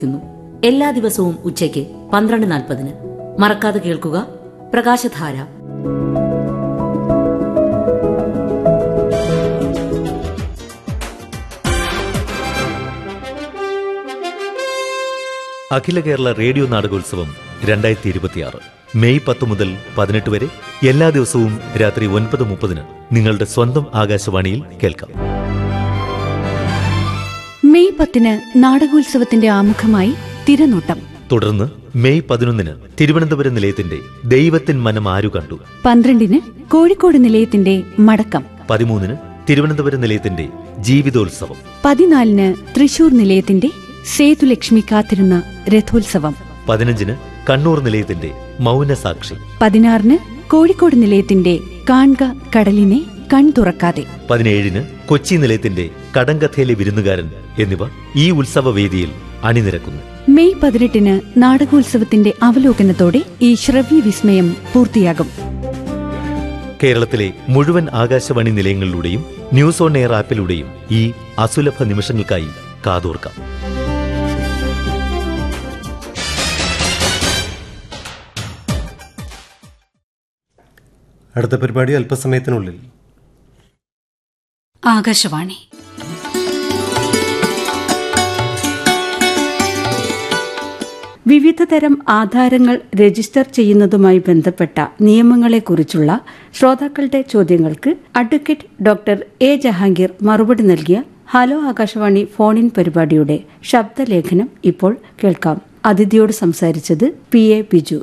ക്കുന്നു. എല്ലാ ദിവസവും ഉച്ചയ്ക്ക് പന്ത്രണ്ട് നാൽപ്പതിന് മറക്കാതെ കേൾക്കുക പ്രകാശധാര അഖില കേരള റേഡിയോ നാടകോത്സവം രണ്ടായിരത്തി ഇരുപത്തിയാറ് മെയ് പത്ത് മുതൽ പതിനെട്ട് വരെ എല്ലാ ദിവസവും രാത്രി ഒൻപത് മുപ്പതിന് നിങ്ങളുടെ സ്വന്തം ആകാശവാണിയിൽ കേൾക്കാം മെയ് പത്തിന് നാടകോത്സവത്തിന്റെ ആമുഖമായി തിരനോട്ടം തുടർന്ന് മെയ് പതിനൊന്നിന് തിരുവനന്തപുരം നിലയത്തിന്റെ ദൈവത്തിൻ മനം ആരു കണ്ടു പന്ത്രണ്ടിന് കോഴിക്കോട് നിലയത്തിന്റെ മടക്കം പതിമൂന്നിന് തിരുവനന്തപുരം നിലയത്തിന്റെ ജീവിതോത്സവം പതിനാലിന് തൃശൂർ നിലയത്തിന്റെ സേതുലക്ഷ്മി കാത്തിരുന്ന രഥോത്സവം പതിനഞ്ചിന് കണ്ണൂർ നിലയത്തിന്റെ മൗനസാക്ഷി പതിനാറിന് കോഴിക്കോട് നിലയത്തിന്റെ കാൺക കടലിനെ കൺ തുറക്കാതെ പതിനേഴിന് കൊച്ചി നിലയത്തിന്റെ കടങ്കഥയിലെ വിരുന്നുകാരൻ എന്നിവ ഈ ഉത്സവവേദിയിൽ അണിനിരക്കുന്നു മെയ് പതിനെട്ടിന് നാടകോത്സവത്തിന്റെ അവലോകനത്തോടെ ഈ ശ്രവ്യ വിസ്മയം പൂർത്തിയാകും കേരളത്തിലെ മുഴുവൻ ആകാശവാണി നിലയങ്ങളിലൂടെയും ന്യൂസ് ഓൺ എയർ ആപ്പിലൂടെയും ഈ അസുലഭ നിമിഷങ്ങൾക്കായി കാതോർക്കാം അടുത്ത പരിപാടി അല്പസമയത്തിനുള്ളിൽ ആകാശവാണി വിവിധ തരം ആധാരങ്ങൾ രജിസ്റ്റർ ചെയ്യുന്നതുമായി ബന്ധപ്പെട്ട നിയമങ്ങളെക്കുറിച്ചുള്ള ശ്രോതാക്കളുടെ ചോദ്യങ്ങൾക്ക് അഡ്വക്കേറ്റ് ഡോക്ടർ എ ജഹാംഗീർ മറുപടി നൽകിയ ഹലോ ആകാശവാണി ഫോൺ ഇൻ പരിപാടിയുടെ ശബ്ദലേഖനം ഇപ്പോൾ കേൾക്കാം അതിഥിയോട് സംസാരിച്ചത് പി എ ബിജു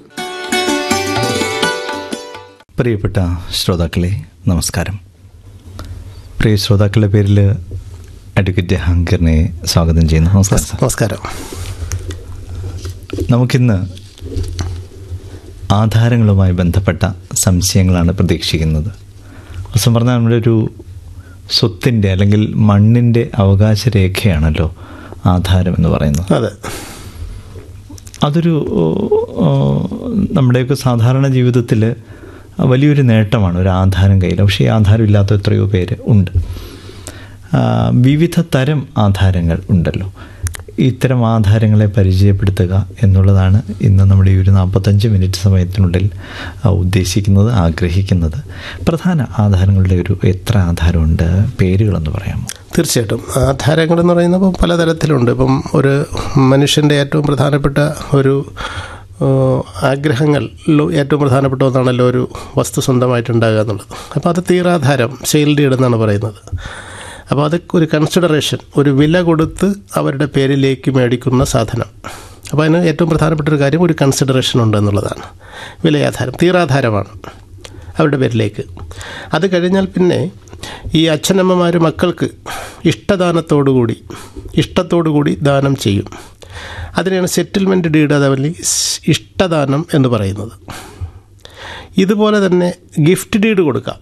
പ്രിയപ്പെട്ട ശ്രോതാക്കളെ നമസ്കാരം പ്രിയ ശ്രോതാക്കളുടെ പേരിൽ അഡ്വക്കേറ്റ് ജഹാംഗീറിനെ സ്വാഗതം ചെയ്യുന്നു നമസ്കാരം സാർ. നമസ്കാരം നമുക്കിന്ന് ആധാരങ്ങളുമായി ബന്ധപ്പെട്ട സംശയങ്ങളാണ് പ്രതീക്ഷിക്കുന്നത് ദിവസം പറഞ്ഞാൽ നമ്മുടെ ഒരു സ്വത്തിൻ്റെ അല്ലെങ്കിൽ മണ്ണിൻ്റെ അവകാശ രേഖയാണല്ലോ ആധാരം എന്ന് പറയുന്നത് അതെ അതൊരു ഓ, ഓ, നമ്മുടെയൊക്കെ സാധാരണ ജീവിതത്തിൽ വലിയൊരു നേട്ടമാണ് ഒരു ആധാരം കയ്യിൽ പക്ഷേ ഈ ആധാരം ഇല്ലാത്ത എത്രയോ പേര് ഉണ്ട് ആ, വിവിധ തരം ആധാരങ്ങൾ ഉണ്ടല്ലോ ഇത്തരം ആധാരങ്ങളെ പരിചയപ്പെടുത്തുക എന്നുള്ളതാണ് ഇന്ന് നമ്മുടെ ഈ ഒരു നാൽപ്പത്തഞ്ച് മിനിറ്റ് സമയത്തിനുള്ളിൽ ആ, ഉദ്ദേശിക്കുന്നത് ആഗ്രഹിക്കുന്നത് പ്രധാന ആധാരങ്ങളുടെ ഒരു എത്ര ആധാരമുണ്ട് പേരുകളെന്ന് പറയാമോ തീർച്ചയായിട്ടും ആധാരങ്ങൾ എന്ന് പറയുന്നത് പലതരത്തിലുണ്ട് ഇപ്പം ഒരു മനുഷ്യൻ്റെ ഏറ്റവും പ്രധാനപ്പെട്ട ഒരു ഏഹ്, ആഗ്രഹങ്ങളിൽ ഏറ്റവും പ്രധാനപ്പെട്ട ഒന്നാണല്ലോ ഒരു വസ്തു സ്വന്തമായിട്ടുണ്ടാകുക എന്നുള്ളത് അപ്പോൾ അത് തീരാധാരം സെയിൽ ഡീഡ് എന്നാണ് പറയുന്നത് അപ്പോൾ അതൊക്കെ ഒരു കൺസിഡറേഷൻ ഒരു വില കൊടുത്ത് അവരുടെ പേരിലേക്ക് മേടിക്കുന്ന സാധനം അപ്പോൾ അതിന് ഏറ്റവും പ്രധാനപ്പെട്ട ഒരു കാര്യം ഒരു കൺസിഡറേഷൻ ഉണ്ട് എന്നുള്ളതാണ് വിലയാധാരം തീരാധാരമാണ് അവരുടെ പേരിലേക്ക് അത് കഴിഞ്ഞാൽ പിന്നെ ഈ അച്ഛനമ്മമാർ മക്കൾക്ക് ഇഷ്ടദാനത്തോടുകൂടി ഇഷ്ടത്തോടുകൂടി ദാനം ചെയ്യും അതിനെയാണ് സെറ്റിൽമെൻറ്റ് ഡീഡ് അതവല്ലി ഇഷ്ടദാനം എന്ന് പറയുന്നത് ഇതുപോലെ തന്നെ ഗിഫ്റ്റ് ഡീഡ് കൊടുക്കാം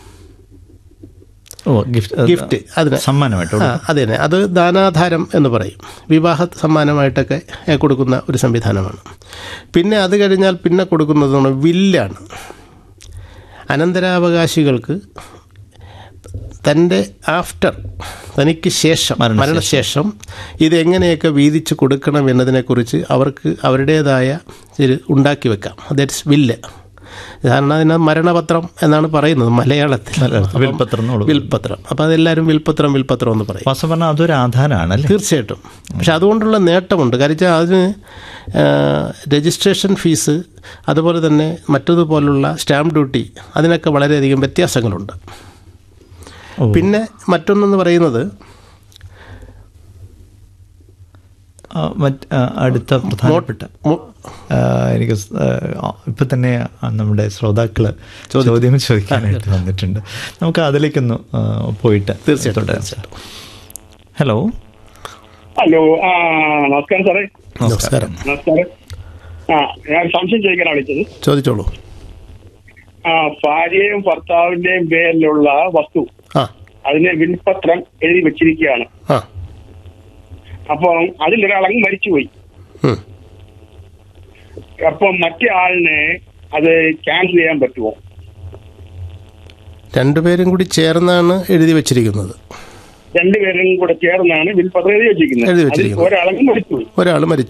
ഓ ഗിഫ്റ്റ് ഗിഫ്റ്റ് അതിന് സമ്മാനമായിട്ട് ആ, അത് തന്നെ അത് ദാനാധാരം എന്ന് പറയും വിവാഹ സമ്മാനമായിട്ടൊക്കെ ഏ, കൊടുക്കുന്ന ഒരു സംവിധാനമാണ് പിന്നെ അത് കഴിഞ്ഞാൽ പിന്നെ കൊടുക്കുന്നത് വില്ലാണ് അനന്തരാവകാശികൾക്ക് തൻ്റെ ആഫ്റ്റർ തനിക്ക് ശേഷം മരണശേഷം. മരണശേഷം ഇതെങ്ങനെയൊക്കെ വീതിച്ച് കൊടുക്കണം എന്നതിനെക്കുറിച്ച് അവർക്ക് അവരുടേതായ ഒരു ഉണ്ടാക്കി വെക്കാം ദാറ്റ്സ് വില്ല് സാധാരണ അതിന് മരണപത്രം എന്നാണ് പറയുന്നത് മലയാളത്തിൽ അപ്പം വിൽപ്പത്രം എന്നുള്ളത്. വിൽപ്പത്രം അപ്പോൾ അതെല്ലാവരും വിൽപ്പത്രം വിൽപ്പത്രം എന്ന് പറയും വാസ്തവം പറഞ്ഞാൽ അതൊരു ആധാരമാണല്ലേ തീർച്ചയായിട്ടും പക്ഷെ അതുകൊണ്ടുള്ള നേട്ടമുണ്ട് കാര്യം വെച്ചാൽ അതിന് ആ, രജിസ്ട്രേഷൻ ഫീസ് അതുപോലെ തന്നെ മറ്റതുപോലുള്ള സ്റ്റാമ്പ് ഡ്യൂട്ടി അതിനൊക്കെ വളരെയധികം വ്യത്യാസങ്ങളുണ്ട് ഓ. പിന്നെ മറ്റൊന്നെന്ന് പറയുന്നത് ആ, മറ്റ് ആ, അടുത്ത പ്രധാനപ്പെട്ട മു- ആ, എനിക്ക് സ്- ആ, ഇപ്പൊ തന്നെ ആ, നമ്മുടെ ശ്രോതാക്കള് ചോദ്യങ്ങൾ ചോദിക്കാനായിട്ട് വന്നിട്ടുണ്ട് നമുക്ക് അതിലേക്കൊന്ന് ആ, പോയിട്ട് തീർച്ചയായിട്ടും, തുടരാം. ഹലോ ഹലോ ആ നമസ്കാരം സാറേ നമസ്കാരം നമസ്കാരം ആ ഞാൻ സംശയം ചോദിക്കാനാണ് വിളിച്ചത് ചോദിച്ചോളൂ ആ ഭാര്യയും ഭർത്താവിന്റെയും പേരിലുള്ള വസ്തു ആ അതിന് വിൽപത്രം എഴുതി വെച്ചിരിക്കുകയാണ് ആ അപ്പം അതിലൊരാളങ്ങ് മരിച്ചുപോയി ഉം. അപ്പം മറ്റേ ആളിന് അത് ക്യാൻസൽ ചെയ്യാൻ പറ്റുമോ രണ്ടുപേരും കൂടി ചേർന്നാണ് എഴുതി വെച്ചിരിക്കുന്നത് രണ്ടുപേരും കൂടെ ചേർന്നാണ് വിൽപത്രം എഴുതി വെച്ചിരിക്കുന്നത് എഴുതി അതിൽ വെച്ചിരിക്കുന്നത്. ഒരാളങ്ങ് മരിച്ചുപോയി ഒരാൾ മരിച്ചു